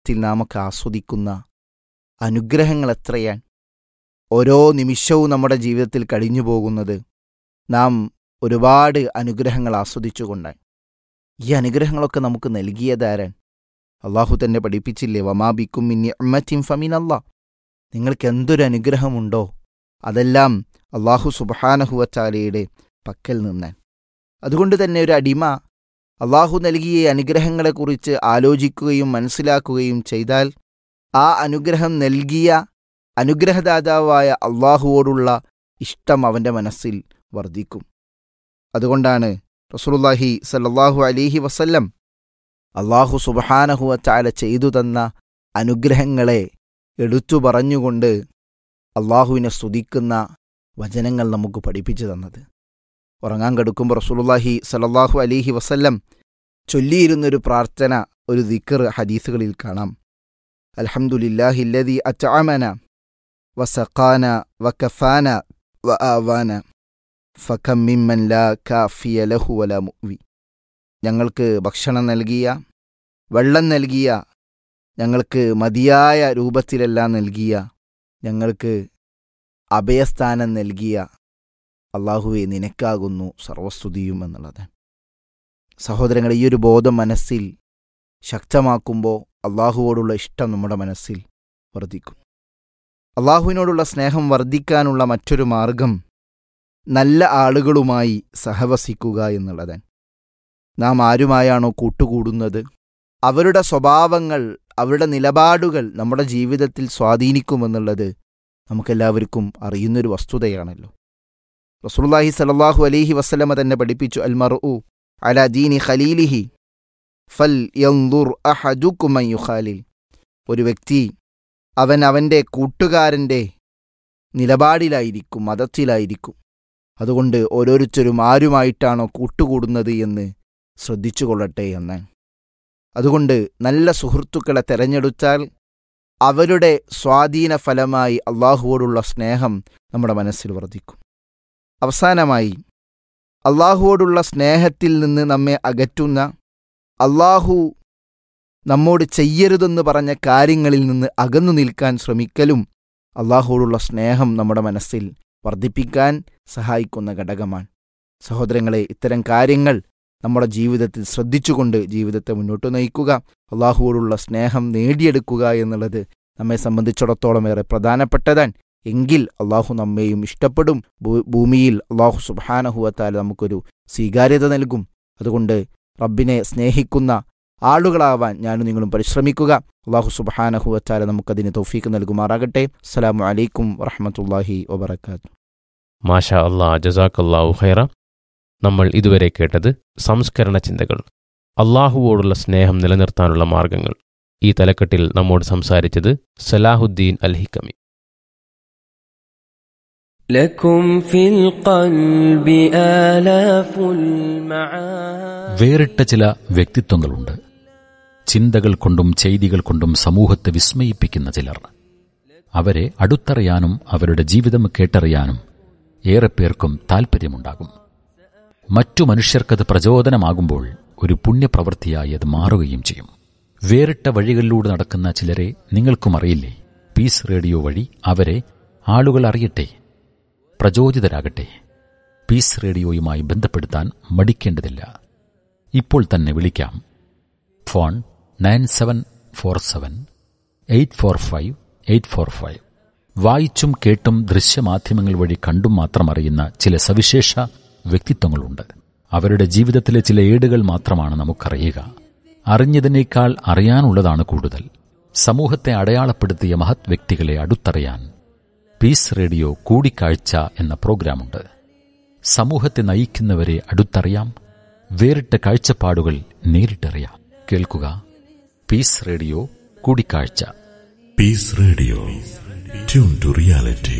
ജീവിതത്തിൽ നാമൊക്കെ ആസ്വദിക്കുന്ന അനുഗ്രഹങ്ങൾ എത്രയാണ് ഓരോ നിമിഷവും നമ്മുടെ ജീവിതത്തിൽ കഴിഞ്ഞു പോകുന്നത് നാം ഒരുപാട് അനുഗ്രഹങ്ങൾ ആസ്വദിച്ചുകൊണ്ടാണ് ഈ അനുഗ്രഹങ്ങളൊക്കെ നമുക്ക് നൽകിയതാരാൻ അള്ളാഹു തന്നെ പഠിപ്പിച്ചില്ലേ വമാബിക്കും മിന്നി അമ്മത്തിൻ ഫമീൻ അല്ലാ നിങ്ങൾക്ക് എന്തൊരു അനുഗ്രഹമുണ്ടോ അതെല്ലാം അള്ളാഹു സുബഹാനഹുവച്ചാലയുടെ പക്കൽ നിന്നാൻ അതുകൊണ്ട് തന്നെ ഒരു അടിമ അള്ളാഹു നൽകിയ ഈ അനുഗ്രഹങ്ങളെക്കുറിച്ച് ആലോചിക്കുകയും മനസ്സിലാക്കുകയും ചെയ്താൽ ആ അനുഗ്രഹം നൽകിയ അനുഗ്രഹദാതാവായ അള്ളാഹുവോടുള്ള ഇഷ്ടം അവൻ്റെ മനസ്സിൽ വർദ്ധിക്കും അതുകൊണ്ടാണ് റസൂലുള്ളാഹി സല്ലല്ലാഹു അലൈഹി വസല്ലം അള്ളാഹു സുബഹാനഹുവ ചാല ചെയ്തു തന്ന അനുഗ്രഹങ്ങളെ എടുത്തു പറഞ്ഞുകൊണ്ട് അള്ളാഹുവിനെ സ്തുതിക്കുന്ന വചനങ്ങൾ നമുക്ക് പഠിപ്പിച്ചു തന്നത് ഉറങ്ങാൻ കെടുക്കുമ്പോൾ റസൂലുള്ളാഹി സല്ലല്ലാഹു അലൈഹി വസല്ലം ചൊല്ലിയിരുന്നൊരു പ്രാർത്ഥന ഒരു ദിക്കർ ഹദീസുകളിൽ കാണാം അൽഹംദുലില്ലാഹില്ലദി അത്അമന വസഖാന വകഫാന വആവാന ഫകം മിമ്മൻ ലാ കാഫിയ ലഹു വല മുവി ഞങ്ങൾക്ക് ഭക്ഷണം നൽകിയ വെള്ളം നൽകിയ ഞങ്ങൾക്ക് മതിയായ രൂപത്തിലെല്ലാം നൽകിയ ഞങ്ങൾക്ക് അഭയസ്ഥാനം നൽകിയ അള്ളാഹുവെ നിനക്കാകുന്നു സർവസ്തുതിയും എന്നുള്ളത് സഹോദരങ്ങൾ ഈ ഒരു ബോധം മനസ്സിൽ ശക്തമാക്കുമ്പോൾ അള്ളാഹുവോടുള്ള ഇഷ്ടം നമ്മുടെ മനസ്സിൽ വർദ്ധിക്കും അള്ളാഹുവിനോടുള്ള സ്നേഹം വർദ്ധിക്കാനുള്ള മറ്റൊരു മാർഗം നല്ല ആളുകളുമായി സഹവസിക്കുക എന്നുള്ളതാണ് നാം ആരുമായാണോ കൂട്ടുകൂടുന്നത് അവരുടെ സ്വഭാവങ്ങൾ അവരുടെ നിലപാടുകൾ നമ്മുടെ ജീവിതത്തിൽ സ്വാധീനിക്കുമെന്നുള്ളത് നമുക്കെല്ലാവർക്കും അറിയുന്നൊരു വസ്തുതയാണല്ലോ റസൂലുള്ളാഹി സല്ലല്ലാഹു അലൈഹി വസല്ലമ തന്നെ പഠിപ്പിച്ചു അൽ മർഉ അല ദീനി ഖലീലിഹി ഫൽ യൻദുർ അഹദുക്കും മൻ യുഖാലിൽ ഒരു വ്യക്തി അവൻ അവൻ്റെ കൂട്ടുകാരൻ്റെ നിലപാടിലായിരിക്കും മതത്തിലായിരിക്കും അതുകൊണ്ട് ഓരോരുത്തരും ആരുമായിട്ടാണോ കൂട്ടുകൂടുന്നത് എന്ന് ശ്രദ്ധിച്ചു കൊള്ളട്ടെ എന്ന് അതുകൊണ്ട് നല്ല സുഹൃത്തുക്കളെ തെരഞ്ഞെടുത്താൽ അവരുടെ സ്വാധീന ഫലമായി അള്ളാഹുവോടുള്ള സ്നേഹം നമ്മുടെ മനസ്സിൽ വർദ്ധിക്കും അവസാനമായി അള്ളാഹുവോടുള്ള സ്നേഹത്തിൽ നിന്ന് നമ്മെ അകറ്റുന്ന അള്ളാഹു നമ്മോട് ചെയ്യരുതെന്ന് പറഞ്ഞ കാര്യങ്ങളിൽ നിന്ന് അകന്നു നിൽക്കാൻ ശ്രമിക്കലും അള്ളാഹുവോടുള്ള സ്നേഹം നമ്മുടെ മനസ്സിൽ വർദ്ധിപ്പിക്കാൻ സഹായിക്കുന്ന ഘടകമാണ് സഹോദരങ്ങളെ ഇത്തരം കാര്യങ്ങൾ നമ്മുടെ ജീവിതത്തിൽ ശ്രദ്ധിച്ചുകൊണ്ട് ജീവിതത്തെ മുന്നോട്ട് നയിക്കുക അള്ളാഹുവോടുള്ള സ്നേഹം നേടിയെടുക്കുക എന്നുള്ളത് നമ്മെ സംബന്ധിച്ചിടത്തോളം ഏറെ പ്രധാനപ്പെട്ടതാണ് എങ്കിൽ അള്ളാഹു നമ്മെയും ഇഷ്ടപ്പെടും ഭൂമിയിൽ അള്ളാഹു സുബാനഹുവത്താൽ നമുക്കൊരു സ്വീകാര്യത നൽകും അതുകൊണ്ട് റബ്ബിനെ സ്നേഹിക്കുന്ന ആളുകളാവാൻ ഞാനും നിങ്ങളും പരിശ്രമിക്കുക അള്ളാഹു സുബാനഹുവത്താല നമുക്കതിന് തൗഫീക്ക് നൽകുമാറാകട്ടെ അസ്സലാമു അലൈക്കും വറഹമത്തല്ലാഹി വബർക്കാത്തു മാഷാ അള്ളാ ജസാഖല്ലാഹു ഖൈറ നമ്മൾ ഇതുവരെ കേട്ടത് സംസ്കരണ ചിന്തകൾ അള്ളാഹുവോടുള്ള സ്നേഹം നിലനിർത്താനുള്ള മാർഗങ്ങൾ ഈ തലക്കെട്ടിൽ നമ്മോട് സംസാരിച്ചത് സലാഹുദ്ദീൻ അൽ ഹിക്കമി لكم في القلب آلاف المعاني വേറിട്ട ചില വ്യക്തിത്വങ്ങളുണ്ട് ചിന്തകൾ കൊണ്ടും ചെയ്തികൾ കൊണ്ടും സമൂഹത്തെ വിസ്മയിപ്പിക്കുന്ന ചിലർ അവരെ അടുത്തറിയാനും അവരുടെ ജീവിതം കേട്ടറിയാനും ഏറെ പേർക്കും താൽപ്പര്യമുണ്ടാകും മറ്റു മനുഷ്യർക്കത് പ്രചോദനമാകുമ്പോൾ ഒരു പുണ്യപ്രവൃത്തിയായി അത് മാറുകയും ചെയ്യും വേറിട്ട വഴികളിലൂടെ നടക്കുന്ന ചിലരെ നിങ്ങൾക്കും അറിയില്ലേ പീസ് റേഡിയോ വഴി അവരെ ആളുകൾ അറിയട്ടെ പ്രചോദിതരാകട്ടെ പീസ് റേഡിയോയുമായി ബന്ധപ്പെടുത്താൻ മടിക്കേണ്ടതില്ല ഇപ്പോൾ തന്നെ വിളിക്കാം phone nine seven four seven eight four five eight four five വായിച്ചും കേട്ടും ദൃശ്യമാധ്യമങ്ങൾ വഴി കണ്ടും മാത്രം അറിയുന്ന ചില സവിശേഷ വ്യക്തിത്വങ്ങളുണ്ട് അവരുടെ ജീവിതത്തിലെ ചില ഏടുകൾ മാത്രമാണ് നമുക്കറിയുക അറിഞ്ഞതിനേക്കാൾ അറിയാനുള്ളതാണ് കൂടുതൽ സമൂഹത്തെ അടയാളപ്പെടുത്തിയ മഹത് വ്യക്തികളെ അടുത്തറിയാൻ പീസ് റേഡിയോ കൂടിക്കാഴ്ച എന്ന പ്രോഗ്രാമുണ്ട് സമൂഹത്തെ നയിക്കുന്നവരെ അടുത്തറിയാം വേറിട്ട കാഴ്ചപ്പാടുകൾ നേരിട്ടറിയാം കേൾക്കുക പീസ് റേഡിയോ കൂടിക്കാഴ്ച Peace Radio. Tune to reality.